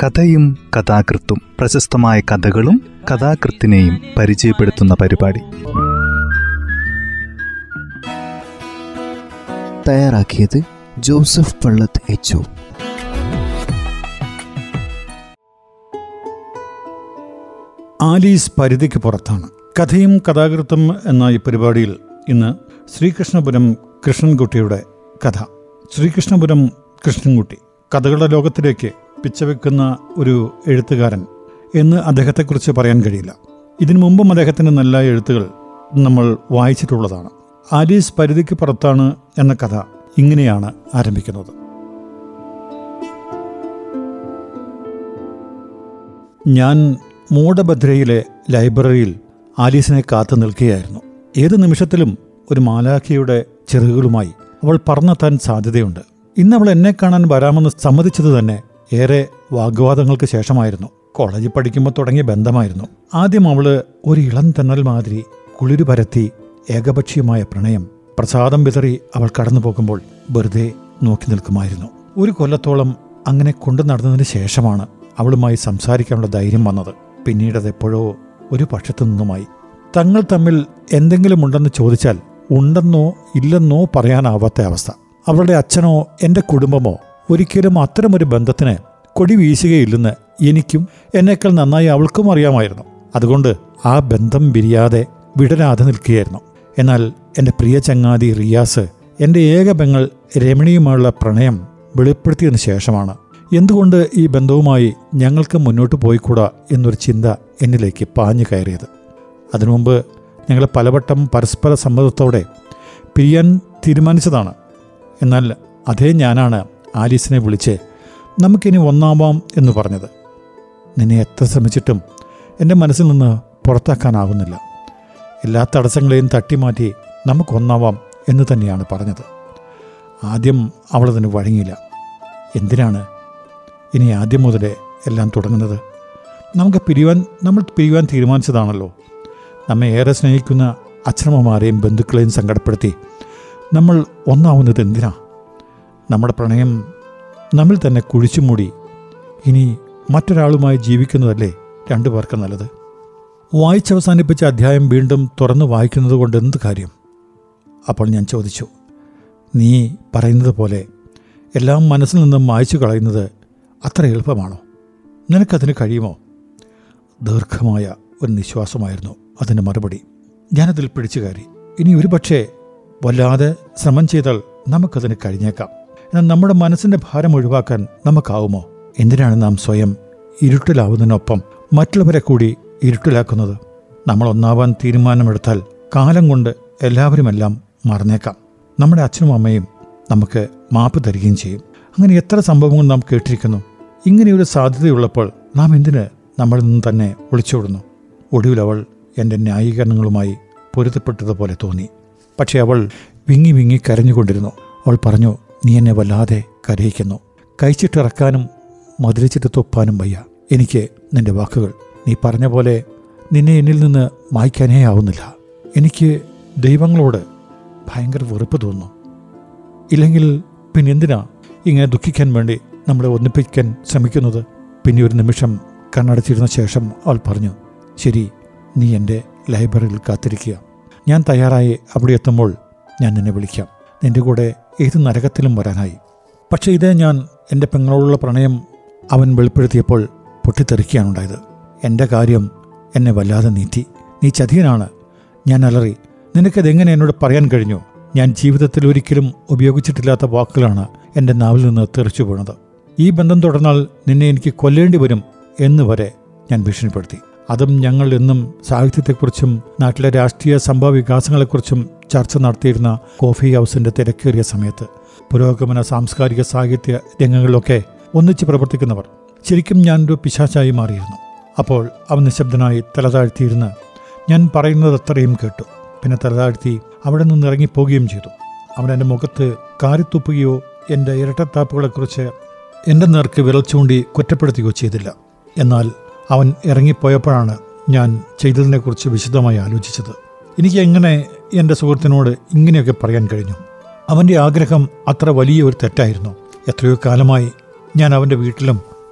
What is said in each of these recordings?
കഥയും കഥാകൃത്തും പ്രശസ്തമായ കഥകളും കഥാകൃത്തിനെയും പരിചയപ്പെടുത്തുന്ന പരിപാടി തയ്യാറാക്കിയത് ജോസഫ് പള്ളത്ത് എച്ച് ആലീസ് പരിധിക്ക് പുറത്താണ് കഥയും കഥാകൃത്തും എന്ന ഈ പരിപാടിയിൽ ഇന്ന് ശ്രീകൃഷ്ണപുരം കൃഷ്ണൻകുട്ടിയുടെ കഥ ശ്രീകൃഷ്ണപുരം കൃഷ്ണൻകുട്ടി കഥകളുടെ ലോകത്തിലേക്ക് പിച്ചവെക്കുന്ന ഒരു എഴുത്തുകാരൻ എന്ന് അദ്ദേഹത്തെക്കുറിച്ച് പറയാൻ കഴിയില്ല ഇതിനു മുമ്പും അദ്ദേഹത്തിൻ്റെ നല്ല എഴുത്തുകൾ നമ്മൾ വായിച്ചിട്ടുള്ളതാണ് ആലീസ് പരിധിക്ക് പുറത്താണ് എന്ന കഥ ഇങ്ങനെയാണ് ആരംഭിക്കുന്നത് ഞാൻ മൂടഭദ്രയിലെ ലൈബ്രറിയിൽ ആലീസിനെ കാത്തു നിൽക്കുകയായിരുന്നു ഏത് നിമിഷത്തിലും ഒരു മാലാഖിയുടെ ചിറകുകളുമായി അവൾ പറന്നെത്താൻ സാധ്യതയുണ്ട് ഇന്ന് അവൾ എന്നെ കാണാൻ വരാമെന്ന് സമ്മതിച്ചത് തന്നെ ഏറെ വാഗ്വാദങ്ങൾക്ക് ശേഷമായിരുന്നു കോളേജിൽ പഠിക്കുമ്പോൾ തുടങ്ങിയ ബന്ധമായിരുന്നു ആദ്യം അവള് ഒരു ഇളം തെന്നൽ മാതിരി കുളിരു പരത്തി ഏകപക്ഷീയമായ പ്രണയം പ്രസാദം വിതറി അവൾ കടന്നു പോകുമ്പോൾ വെറുതെ നോക്കി നിൽക്കുമായിരുന്നു ഒരു കൊല്ലത്തോളം അങ്ങനെ കൊണ്ടു നടന്നതിന് ശേഷമാണ് അവളുമായി സംസാരിക്കാനുള്ള ധൈര്യം വന്നത് പിന്നീട് അതെപ്പോഴോ ഒരു പക്ഷത്തു നിന്നുമായി തങ്ങൾ തമ്മിൽ എന്തെങ്കിലും ഉണ്ടെന്ന് ചോദിച്ചാൽ ഉണ്ടെന്നോ ഇല്ലെന്നോ പറയാനാവാത്ത അവസ്ഥ അവളുടെ അച്ഛനോ എൻ്റെ കുടുംബമോ ഒരിക്കലും അത്തരമൊരു ബന്ധത്തിന് കൊടി വീശുകയില്ലെന്ന് എനിക്കും എന്നേക്കാൾ നന്നായി അവൾക്കും അറിയാമായിരുന്നു അതുകൊണ്ട് ആ ബന്ധം വിരിയാതെ വിടരാതെ നിൽക്കുകയായിരുന്നു എന്നാൽ എൻ്റെ പ്രിയ ചങ്ങാതി റിയാസ് എൻ്റെ ഏക പെങ്ങൾ രമണിയുമായുള്ള പ്രണയം വെളിപ്പെടുത്തിയതിനു ശേഷമാണ് എന്തുകൊണ്ട് ഈ ബന്ധവുമായി ഞങ്ങൾക്ക് മുന്നോട്ട് പോയിക്കൂടാ എന്നൊരു ചിന്ത എന്നിലേക്ക് പാഞ്ഞു കയറിയത് അതിനു മുമ്പ് ഞങ്ങൾ പലവട്ടം പരസ്പര സമ്മതത്തോടെ പിരിയാൻ തീരുമാനിച്ചതാണ് എന്നാൽ അതേ ഞാനാണ് ആലീസിനെ വിളിച്ച് നമുക്കിനി ഒന്നാവാം എന്ന് പറഞ്ഞത് നിന്നെ എത്ര ശ്രമിച്ചിട്ടും എൻ്റെ മനസ്സിൽ നിന്ന് പുറത്താക്കാനാകുന്നില്ല എല്ലാ തടസ്സങ്ങളെയും തട്ടിമാറ്റി നമുക്കൊന്നാവാം എന്ന് തന്നെയാണ് പറഞ്ഞത് ആദ്യം അവളതിന് വഴങ്ങിയില്ല എന്തിനാണ് ഇനി ആദ്യം മുതലേ എല്ലാം തുടങ്ങുന്നത് നമുക്ക് പിരിയുവാൻ നമ്മൾ പിരിയുവാൻ തീരുമാനിച്ചതാണല്ലോ നമ്മെ ഏറെ സ്നേഹിക്കുന്ന അച്ഛനമ്മമാരെയും ബന്ധുക്കളെയും സങ്കടപ്പെടുത്തി നമ്മൾ ഒന്നാവുന്നത് എന്തിനാ നമ്മുടെ പ്രണയം നമ്മിൽ തന്നെ കുഴിച്ചുമൂടി ഇനി മറ്റൊരാളുമായി ജീവിക്കുന്നതല്ലേ രണ്ടു പേർക്ക് നല്ലത് വായിച്ചവസാനിപ്പിച്ച അധ്യായം വീണ്ടും തുറന്നു വായിക്കുന്നത് കൊണ്ട് എന്ത് കാര്യം അപ്പോൾ ഞാൻ ചോദിച്ചു നീ പറയുന്നത് പോലെ എല്ലാം മനസ്സിൽ നിന്നും മായ്ച്ചു കളയുന്നത് അത്ര എളുപ്പമാണോ നിനക്കതിന് കഴിയുമോ ദീർഘമായ ഒരു നിശ്വാസമായിരുന്നു അതിൻ്റെ മറുപടി ഞാനതിൽ പിടിച്ചു കയറി ഇനി ഒരുപക്ഷെ വല്ലാതെ ശ്രമം ചെയ്താൽ നമുക്കതിന് കഴിഞ്ഞേക്കാം എന്നാൽ നമ്മുടെ മനസ്സിൻ്റെ ഭാരം ഒഴിവാക്കാൻ നമുക്കാവുമോ എന്തിനാണ് നാം സ്വയം ഇരുട്ടിലാവുന്നതിനൊപ്പം മറ്റുള്ളവരെ കൂടി ഇരുട്ടിലാക്കുന്നത് നമ്മൾ ഒന്നാവാൻ തീരുമാനമെടുത്താൽ കാലം കൊണ്ട് എല്ലാവരുമെല്ലാം മറന്നേക്കാം നമ്മുടെ അച്ഛനും അമ്മയും നമുക്ക് മാപ്പ് തരികയും ചെയ്യും അങ്ങനെ എത്ര സംഭവങ്ങൾ നാം കേട്ടിരിക്കുന്നു ഇങ്ങനെയൊരു സാധ്യതയുള്ളപ്പോൾ നാം എന്തിന് നമ്മളിൽ നിന്ന് തന്നെ ഒളിച്ചോടുന്നു ഒടുവിൽ അവൾ എൻ്റെ ന്യായീകരണങ്ങളുമായി പൊരുത്തപ്പെട്ടതുപോലെ തോന്നി പക്ഷെ അവൾ വിങ്ങി വിങ്ങി കരഞ്ഞുകൊണ്ടിരുന്നു അവൾ പറഞ്ഞു നീ എന്നെ വല്ലാതെ കരയിക്കുന്നു കഴിച്ചിട്ടിറക്കാനും മധുരിച്ചിട്ട് തൊപ്പാനും വയ്യ എനിക്ക് നിന്റെ വാക്കുകൾ നീ പറഞ്ഞ പോലെ നിന്നെ എന്നിൽ നിന്ന് മായ്ക്കാനേ ആവുന്നില്ല എനിക്ക് ദൈവങ്ങളോട് ഭയങ്കര വെറുപ്പ് തോന്നുന്നു ഇല്ലെങ്കിൽ പിന്നെ എന്തിനാ ഇങ്ങനെ ദുഃഖിക്കാൻ വേണ്ടി നമ്മളെ ഒന്നിപ്പിക്കാൻ ശ്രമിക്കുന്നത് പിന്നെ ഒരു നിമിഷം കണ്ണടച്ചിരുന്ന ശേഷം അവൾ പറഞ്ഞു ശരി നീ എൻ്റെ ലൈബ്രറിയിൽ കാത്തിരിക്കുക ഞാൻ തയ്യാറായി അവിടെ എത്തുമ്പോൾ ഞാൻ നിന്നെ വിളിക്കാം നിന്റെ കൂടെ ഏത് നരകത്തിലും വരാനായി പക്ഷേ ഇതേ ഞാൻ എൻ്റെ പെങ്ങളോടുള്ള പ്രണയം അവൻ വെളിപ്പെടുത്തിയപ്പോൾ പൊട്ടിത്തെറിക്കുകയാണുണ്ടായത് എൻ്റെ കാര്യം എന്നെ വല്ലാതെ നീറ്റി നീ ചതിയനാണ് ഞാൻ അലറി നിനക്കതെങ്ങനെ എന്നോട് പറയാൻ കഴിഞ്ഞു ഞാൻ ജീവിതത്തിൽ ഒരിക്കലും ഉപയോഗിച്ചിട്ടില്ലാത്ത വാക്കുകളാണ് എൻ്റെ നാവിൽ നിന്ന് തെറിച്ചു വീണത് ഈ ബന്ധം തുടർന്നാൽ നിന്നെ എനിക്ക് കൊല്ലേണ്ടി വരും എന്ന് വരെ ഞാൻ ഭീഷണിപ്പെടുത്തി അതും ഞങ്ങൾ എന്നും സാഹിത്യത്തെക്കുറിച്ചും നാട്ടിലെ രാഷ്ട്രീയ സംഭവ വികാസങ്ങളെക്കുറിച്ചും ചർച്ച നടത്തിയിരുന്ന കോഫി ഹൗസിന്റെ തിരക്കേറിയ സമയത്ത് പുരോഗമന സാംസ്കാരിക സാഹിത്യ രംഗങ്ങളിലൊക്കെ ഒന്നിച്ച് പ്രവർത്തിക്കുന്നവർ ശരിക്കും ഞാനൊരു പിശാച്ചായി മാറിയിരുന്നു അപ്പോൾ അവൻ നിശബ്ദനായി തലതാഴ്ത്തിയിരുന്ന് ഞാൻ പറയുന്നത് അത്രയും കേട്ടു പിന്നെ തലതാഴ്ത്തി അവിടെ നിന്ന് ഇറങ്ങിപ്പോവുകയും ചെയ്തു അവൻ എൻ്റെ മുഖത്ത് കാരിത്തുപ്പുകയോ എൻ്റെ ഇരട്ടത്താപ്പുകളെക്കുറിച്ച് എൻ്റെ നേർക്ക് വിരൽ ചൂണ്ടി കുറ്റപ്പെടുത്തുകയോ ചെയ്തില്ല എന്നാൽ അവൻ ഇറങ്ങിപ്പോയപ്പോഴാണ് ഞാൻ ചെയ്തതിനെക്കുറിച്ച് വിശദമായി ആലോചിച്ചത് എനിക്ക് എങ്ങനെ എൻ്റെ സുഹൃത്തിനോട് ഇങ്ങനെയൊക്കെ പറയാൻ കഴിഞ്ഞു അവൻ്റെ ആഗ്രഹം അത്ര വലിയ ഒരു തെറ്റായിരുന്നു എത്രയോ കാലമായി ഞാൻ അവൻ്റെ വീട്ടിലും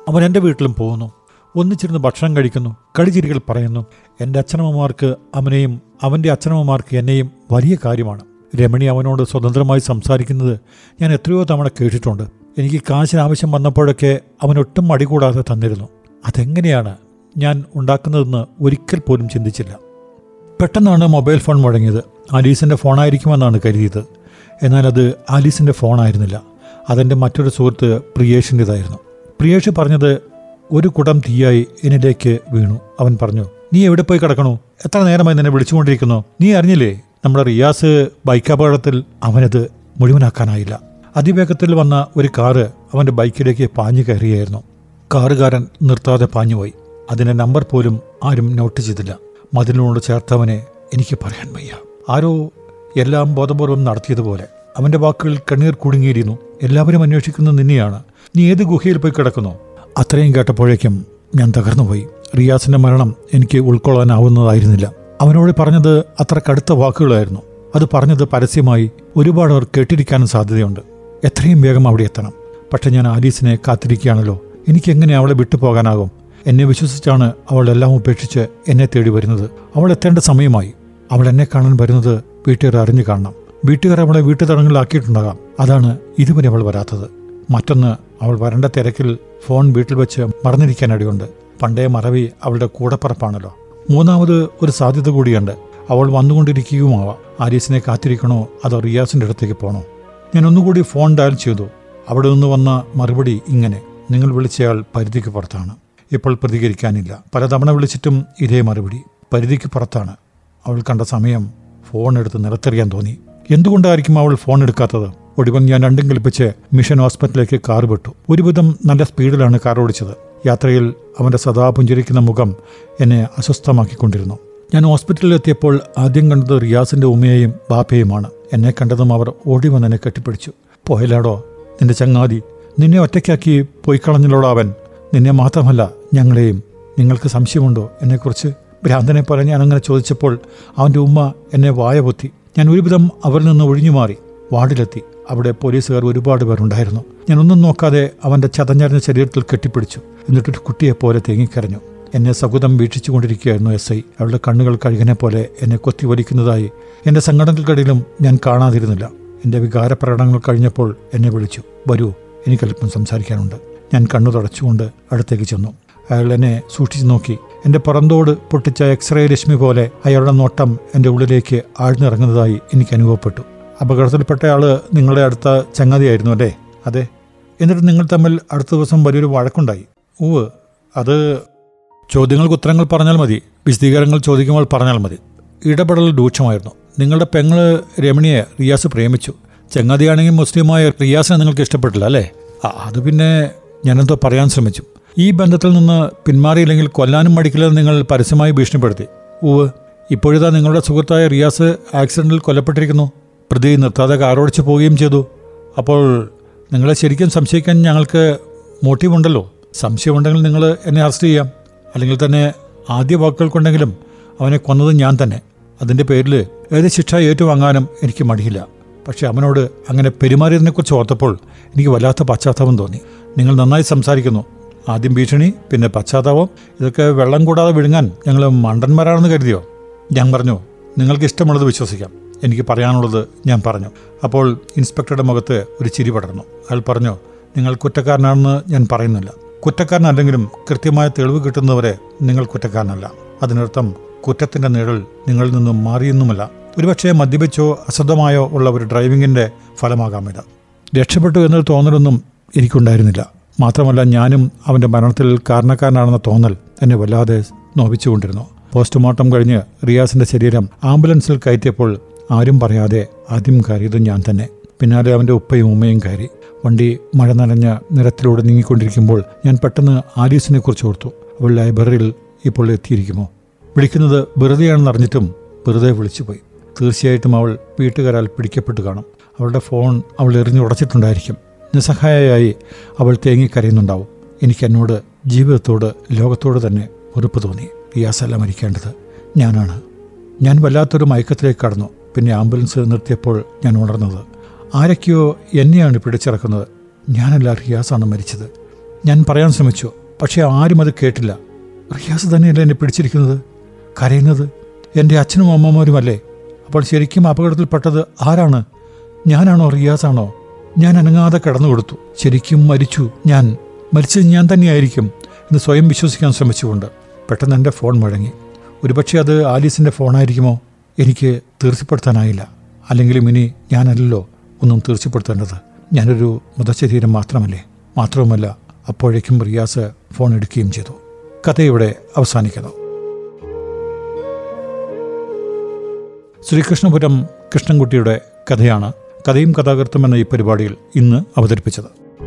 അവൻ എൻ്റെ വീട്ടിലും പോകുന്നു ഒന്നിച്ചിരുന്ന് ഭക്ഷണം കഴിക്കുന്നു കളിചിരികൾ പറയുന്നു എൻ്റെ അച്ഛനമ്മമാർക്ക് അവനെയും അവൻ്റെ അച്ഛനമ്മമാർക്ക് എന്നെയും വലിയ കാര്യമാണ് രമണി അവനോട് സ്വതന്ത്രമായി സംസാരിക്കുന്നത് ഞാൻ എത്രയോ തവണ കേട്ടിട്ടുണ്ട് എനിക്ക് കാശിന് ആവശ്യം വന്നപ്പോഴൊക്കെ അവൻ ഒട്ടും മടി കൂടാതെ തന്നിരുന്നു അതെങ്ങനെയാണ് ഞാൻ ഉണ്ടാക്കുന്നതെന്ന് ഒരിക്കൽ പോലും ചിന്തിച്ചില്ല പെട്ടെന്നാണ് മൊബൈൽ ഫോൺ മുഴങ്ങിയത് ആലീസിൻ്റെ ഫോണായിരിക്കുമെന്നാണ് കരുതിയത് എന്നാൽ അത് ആലീസിൻ്റെ ഫോണായിരുന്നില്ല അതെൻ്റെ മറ്റൊരു സുഹൃത്ത് പ്രിയേഷിൻ്റെതായിരുന്നു പ്രിയേഷ് പറഞ്ഞത് ഒരു കുടം തീയായി എന്നിലേക്ക് വീണു അവൻ പറഞ്ഞു നീ എവിടെ പോയി കിടക്കണു എത്ര നേരമായി നിന്നെ വിളിച്ചുകൊണ്ടിരിക്കുന്നു നീ അറിഞ്ഞില്ലേ നമ്മുടെ റിയാസ് ബൈക്ക് അപകടത്തിൽ അവനത് മുഴുവനാക്കാനായില്ല അതിവേഗത്തിൽ വന്ന ഒരു കാറ് അവൻ്റെ ബൈക്കിലേക്ക് പാഞ്ഞു കയറിയായിരുന്നു കാറുകാരൻ നിർത്താതെ പാഞ്ഞുപോയി അതിൻ്റെ നമ്പർ പോലും ആരും നോട്ട് ചെയ്തില്ല മതിലിനോട് ചേർത്തവനെ എനിക്ക് പറയാൻ വയ്യ ആരോ എല്ലാം ബോധപൂർവം നടത്തിയതുപോലെ അവന്റെ വാക്കുകൾ കണ്ണീർ കുടുങ്ങിയിരുന്നു എല്ലാവരും അന്വേഷിക്കുന്നത് നിന്നെയാണ് നീ ഏത് ഗുഹയിൽ പോയി കിടക്കുന്നു അത്രയും കേട്ടപ്പോഴേക്കും ഞാൻ തകർന്നുപോയി റിയാസിന്റെ മരണം എനിക്ക് ഉൾക്കൊള്ളാനാവുന്നതായിരുന്നില്ല അവനോട് പറഞ്ഞത് അത്ര കടുത്ത വാക്കുകളായിരുന്നു അത് പറഞ്ഞത് പരസ്യമായി ഒരുപാട് അവർ കേട്ടിരിക്കാനും സാധ്യതയുണ്ട് എത്രയും വേഗം അവിടെ എത്തണം പക്ഷെ ഞാൻ ആലീസിനെ കാത്തിരിക്കുകയാണല്ലോ എനിക്ക് എങ്ങനെ അവളെ വിട്ടുപോകാനാകും എന്നെ വിശ്വസിച്ചാണ് അവൾ എല്ലാം ഉപേക്ഷിച്ച് എന്നെ തേടി വരുന്നത് അവൾ എത്തേണ്ട സമയമായി അവൾ എന്നെ കാണാൻ വരുന്നത് വീട്ടുകാർ അറിഞ്ഞു കാണണം വീട്ടുകാർ അവളെ വീട്ടുതടങ്ങളിലാക്കിയിട്ടുണ്ടാകാം അതാണ് ഇതുവരെ അവൾ വരാത്തത് മറ്റൊന്ന് അവൾ വരേണ്ട തിരക്കിൽ ഫോൺ വീട്ടിൽ വെച്ച് മറന്നിരിക്കാനിടയുണ്ട് പണ്ടേ മറവി അവളുടെ കൂടപ്പറപ്പാണല്ലോ മൂന്നാമത് ഒരു സാധ്യത കൂടിയുണ്ട് അവൾ വന്നുകൊണ്ടിരിക്കുകയുമാവാം ആരീസിനെ കാത്തിരിക്കണോ അതോ റിയാസിന്റെ അടുത്തേക്ക് പോകണോ ഞാൻ ഒന്നുകൂടി ഫോൺ ഡയൽ ചെയ്തു അവിടെ നിന്ന് വന്ന മറുപടി ഇങ്ങനെ നിങ്ങൾ വിളിച്ചയാൾ പരിധിക്ക് പുറത്താണ് ഇപ്പോൾ പ്രതികരിക്കാനില്ല പലതവണ വിളിച്ചിട്ടും ഇതേ മറുപടി പരിധിക്ക് പുറത്താണ് അവൾ കണ്ട സമയം ഫോൺ എടുത്ത് നിലത്തെറിയാൻ തോന്നി എന്തുകൊണ്ടായിരിക്കും അവൾ ഫോൺ എടുക്കാത്തത് ഒടുവിൽ ഞാൻ രണ്ടും കൽപ്പിച്ച് മിഷൻ ഹോസ്പിറ്റലിലേക്ക് കാർ വിട്ടു ഒരുവിധം നല്ല സ്പീഡിലാണ് കാർ ഓടിച്ചത് യാത്രയിൽ അവന്റെ സദാ പുഞ്ചിരിക്കുന്ന മുഖം എന്നെ അസ്വസ്ഥമാക്കിക്കൊണ്ടിരുന്നു ഞാൻ ഹോസ്പിറ്റലിൽ എത്തിയപ്പോൾ ആദ്യം കണ്ടത് റിയാസിന്റെ ഉമ്മയെയും ബാപ്പയുമാണ് എന്നെ കണ്ടതും അവർ ഓടി വന്ന് എന്നെ കെട്ടിപ്പിടിച്ചു പോയലാടോ നിന്റെ ചങ്ങാതി നിന്നെ ഒറ്റയ്ക്കാക്കി പോയി കളഞ്ഞിലോടോ അവൻ നിന്നെ മാത്രമല്ല ഞങ്ങളെയും നിങ്ങൾക്ക് സംശയമുണ്ടോ എന്നെക്കുറിച്ച് ഭ്രാന്തനെ പോലെ ഞാൻ അങ്ങനെ ചോദിച്ചപ്പോൾ അവൻ്റെ ഉമ്മ എന്നെ വായ പൊത്തി ഞാൻ ഒരുവിധം അവരിൽ നിന്ന് ഒഴിഞ്ഞു മാറി വാർഡിലെത്തി അവിടെ പോലീസുകാർ ഒരുപാട് പേരുണ്ടായിരുന്നു ഞാൻ ഒന്നും നോക്കാതെ അവൻ്റെ ചതഞ്ഞറിഞ്ഞ ശരീരത്തിൽ കെട്ടിപ്പിടിച്ചു എന്നിട്ടൊരു കുട്ടിയെപ്പോലെ തേങ്ങിക്കരഞ്ഞു എന്നെ സകുതം വീക്ഷിച്ചുകൊണ്ടിരിക്കുകയായിരുന്നു എസ് ഐ അവളുടെ കണ്ണുകൾ കഴുകനെ പോലെ എന്നെ കൊത്തി വലിക്കുന്നതായി എൻ്റെ സങ്കടങ്ങൾക്കിടയിലും ഞാൻ കാണാതിരുന്നില്ല എൻ്റെ വികാരപ്രകടനങ്ങൾ കഴിഞ്ഞപ്പോൾ എന്നെ വിളിച്ചു വരൂ എനിക്കല്പം സംസാരിക്കാനുണ്ട് ഞാൻ കണ്ണു തുടച്ചുകൊണ്ട് അടുത്തേക്ക് ചെന്നു അയാൾ എന്നെ സൂക്ഷിച്ചു നോക്കി എൻ്റെ പുറന്തോട് പൊട്ടിച്ച എക്സ്റേ രശ്മി പോലെ അയാളുടെ നോട്ടം എൻ്റെ ഉള്ളിലേക്ക് ആഴ്ന്നിറങ്ങുന്നതായി എനിക്ക് അനുഭവപ്പെട്ടു അപകടത്തിൽപ്പെട്ട ആള് നിങ്ങളുടെ അടുത്ത ചങ്ങാതിയായിരുന്നു അല്ലേ അതെ എന്നിട്ട് നിങ്ങൾ തമ്മിൽ അടുത്ത ദിവസം വലിയൊരു വഴക്കുണ്ടായി ഊവ് അത് ചോദ്യങ്ങൾക്ക് ഉത്തരങ്ങൾ പറഞ്ഞാൽ മതി വിശദീകരണങ്ങൾ ചോദിക്കുമ്പോൾ പറഞ്ഞാൽ മതി ഇടപെടൽ രൂക്ഷമായിരുന്നു നിങ്ങളുടെ പെങ്ങള് രമണിയെ റിയാസ് പ്രേമിച്ചു ചങ്ങാതിയാണെങ്കിൽ മുസ്ലിമായ റിയാസിനെ നിങ്ങൾക്ക് ഇഷ്ടപ്പെട്ടില്ല അല്ലേ ആ, അത് പിന്നെ ഞാനെന്തോ പറയാൻ ശ്രമിച്ചു ഈ ബന്ധത്തിൽ നിന്ന് പിന്മാറിയില്ലെങ്കിൽ കൊല്ലാനും മടിക്കില്ലെന്ന് നിങ്ങൾ പരസ്യമായി ഭീഷണിപ്പെടുത്തി ഉവ് ഇപ്പോഴിതാ നിങ്ങളുടെ സുഹൃത്തായ റിയാസ് ആക്സിഡന്റിൽ കൊല്ലപ്പെട്ടിരിക്കുന്നു പ്രതി നിർത്താതെ കാറോടിച്ച് പോവുകയും ചെയ്തു അപ്പോൾ നിങ്ങളെ ശരിക്കും സംശയിക്കാൻ ഞങ്ങൾക്ക് മോട്ടീവുണ്ടല്ലോ സംശയമുണ്ടെങ്കിൽ നിങ്ങൾ എന്നെ അറസ്റ്റ് ചെയ്യാം അല്ലെങ്കിൽ തന്നെ ആദ്യ വാക്കുകൾ കൊണ്ടെങ്കിലും അവനെ കൊന്നത് ഞാൻ തന്നെ അതിൻ്റെ പേരിൽ ഏത് ശിക്ഷ ഏറ്റുവാങ്ങാനും എനിക്ക് മടിയില്ല പക്ഷെ അവനോട് അങ്ങനെ പെരുമാറിയതിനെക്കുറിച്ച് ഓർത്തപ്പോൾ എനിക്ക് വല്ലാത്ത പശ്ചാത്താപം തോന്നി നിങ്ങൾ നന്നായി സംസാരിക്കുന്നു ആദ്യം ഭീഷണി പിന്നെ പശ്ചാത്താപം ഇതൊക്കെ വെള്ളം കൂടാതെ വിഴുങ്ങാൻ ഞങ്ങൾ മണ്ടന്മാരാണെന്ന് കരുതിയോ ഞാൻ പറഞ്ഞു നിങ്ങൾക്ക് ഇഷ്ടമുള്ളത് വിശ്വസിക്കാം എനിക്ക് പറയാനുള്ളത് ഞാൻ പറഞ്ഞു അപ്പോൾ ഇൻസ്പെക്ടറുടെ മുഖത്ത് ഒരു ചിരി പടർന്നു അയാൾ പറഞ്ഞു നിങ്ങൾ കുറ്റക്കാരനാണെന്ന് ഞാൻ പറയുന്നില്ല കുറ്റക്കാരനല്ലെങ്കിലും കൃത്യമായ തെളിവ് കിട്ടുന്നവരെ നിങ്ങൾ കുറ്റക്കാരനല്ല അതിനർത്ഥം കുറ്റത്തിന്റെ നിഴൽ നിങ്ങളിൽ നിന്നും മാറിയെന്നുമല്ല ഒരുപക്ഷെ മദ്യപിച്ചോ അശ്രദ്ധമായോ ഉള്ള ഒരു ഡ്രൈവിങ്ങിന്റെ ഫലമാകാം ഇത് രക്ഷപ്പെട്ടു എന്നൊരു തോന്നലൊന്നും എനിക്കുണ്ടായിരുന്നില്ല മാത്രമല്ല ഞാനും അവന്റെ മരണത്തിൽ കാരണക്കാരനാണെന്ന തോന്നൽ എന്നെ വല്ലാതെ നോവിച്ചുകൊണ്ടിരുന്നു പോസ്റ്റ്മോർട്ടം കഴിഞ്ഞ് റിയാസിന്റെ ശരീരം ആംബുലൻസിൽ കയറ്റിയപ്പോൾ ആരും പറയാതെ ആദ്യം കയറിയത് ഞാൻ തന്നെ പിന്നാലെ അവന്റെ ഉപ്പയും ഉമ്മയും കയറി വണ്ടി മഴ നനഞ്ഞ നിരത്തിലൂടെ നീങ്ങിക്കൊണ്ടിരിക്കുമ്പോൾ ഞാൻ പെട്ടെന്ന് ആലീസിനെ കുറിച്ച് ഓർത്തു അവൾ ലൈബ്രറിയിൽ ഇപ്പോൾ എത്തിയിരിക്കുമോ വിളിക്കുന്നത് വെറുതെയാണെന്ന് അറിഞ്ഞിട്ടും വെറുതെ വിളിച്ചുപോയി തീർച്ചയായിട്ടും അവൾ വീട്ടുകാരാൽ പിടിക്കപ്പെട്ടു കാണും അവളുടെ ഫോൺ അവൾ എറിഞ്ഞുടച്ചിട്ടുണ്ടായിരിക്കും നിസ്സഹായയായി അവൾ തേങ്ങിക്കരയുന്നുണ്ടാവും എനിക്ക് എന്നോട് ജീവിതത്തോട് ലോകത്തോട് തന്നെ ഉറപ്പ് തോന്നി റിയാസല്ല മരിക്കേണ്ടത് ഞാനാണ് ഞാൻ വല്ലാത്തൊരു മയക്കത്തിലേക്ക് കടന്നു പിന്നെ ആംബുലൻസ് നിർത്തിയപ്പോൾ ഞാൻ ഉണർന്നത് ആരൊക്കെയോ എന്നെയാണ് പിടിച്ചിറക്കുന്നത് ഞാനല്ല റിയാസാണ് മരിച്ചത് ഞാൻ പറയാൻ ശ്രമിച്ചു പക്ഷേ ആരും അത് കേട്ടില്ല റിയാസ് തന്നെയല്ലേ എന്നെ പിടിച്ചിരിക്കുന്നത് കരയുന്നത് എൻ്റെ അച്ഛനും അമ്മമാരുമല്ലേ അപ്പോൾ ശരിക്കും അപകടത്തിൽപ്പെട്ടത് ആരാണ് ഞാനാണോ റിയാസാണോ ഞാൻ അനങ്ങാതെ കിടന്നു കൊടുത്തു ശരിക്കും മരിച്ചു ഞാൻ മരിച്ചത് ഞാൻ തന്നെയായിരിക്കും എന്ന് സ്വയം വിശ്വസിക്കാൻ ശ്രമിച്ചുകൊണ്ട് പെട്ടെന്ന് എൻ്റെ ഫോൺ മുഴങ്ങി ഒരുപക്ഷെ അത് ആലീസിൻ്റെ ഫോണായിരിക്കുമോ എനിക്ക് തീർച്ചപ്പെടുത്താനായില്ല അല്ലെങ്കിലും ഇനി ഞാനല്ലല്ലോ ഒന്നും തീർച്ചപ്പെടുത്തേണ്ടത് ഞാനൊരു മൃതശരീരം മാത്രമല്ലേ മാത്രവുമല്ല അപ്പോഴേക്കും റിയാസ് ഫോൺ എടുക്കുകയും ചെയ്തു കഥ ഇവിടെ അവസാനിക്കുന്നു ശ്രീകൃഷ്ണപുരം കൃഷ്ണൻകുട്ടിയുടെ കഥയാണ് കഥയും കഥാകൃത്തും എന്ന ഈ പരിപാടിയിൽ ഇന്ന് അവതരിപ്പിച്ചത്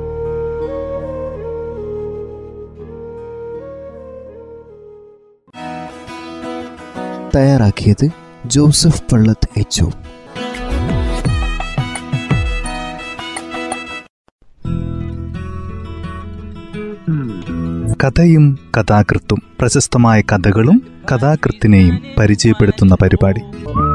തയ്യാറാക്കിയത് ജോസഫ് പള്ളത്ത് എച്ച് ഒ കഥയും കഥാകൃത്തും പ്രശസ്തമായ കഥകളും കഥാകൃത്തിനെയും പരിചയപ്പെടുത്തുന്ന പരിപാടി